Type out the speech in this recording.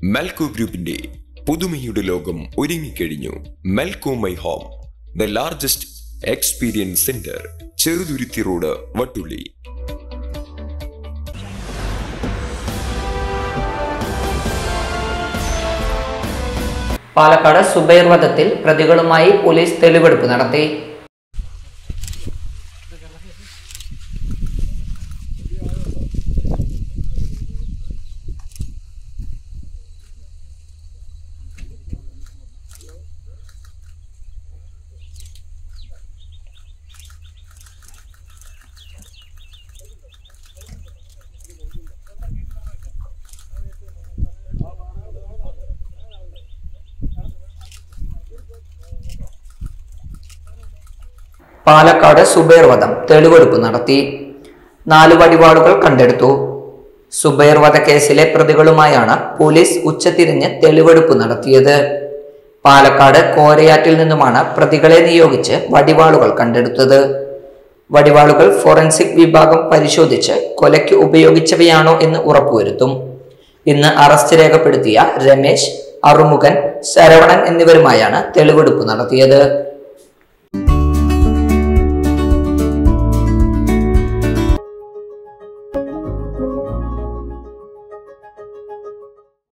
മെൽക്കോ ഗ്രൂപ്പിന്റെ പുതുമയുടെ ലോകം ഒരുങ്ങിക്കഴിഞ്ഞു Melco my home the largest experience centre Cheruthuruthy road Vattulli Palakkad Zubair വധത്തിൽ പ്രതികളുമായി പോലീസ് തെളിവെടുപ്പ് നടത്തി പാലക്കാട് സുബൈർ വധം തെളിവെടുപ്പ് നടത്തി നാല് വടിവാളുകൾ കണ്ടെടുത്തു സുബൈർ വധക്കേസിലെ പ്രതികളുമായാണ് പോലീസ് ഉച്ചതിരിഞ്ഞ് തെളിവെടുപ്പ് നടത്തിയത് പാലക്കാട് കോരയാറ്റിൽ നിന്നുമാണ് പ്രതികളെ നിയോഗിച്ച് വടിവാളുകൾ കണ്ടെടുത്തത് വടിവാളുകൾ ഫോറൻസിക് വിഭാഗം പരിശോധിച്ച് കൊലയ്ക്ക് ഉപയോഗിച്ചവയാണോ എന്ന് ഉറപ്പുവരുത്തും ഇന്ന് അറസ്റ്റ് രേഖപ്പെടുത്തിയ രമേശ് അറുമുഖൻ ശരവണൻ എന്നിവരുമായാണ് തെളിവെടുപ്പ് നടത്തിയത്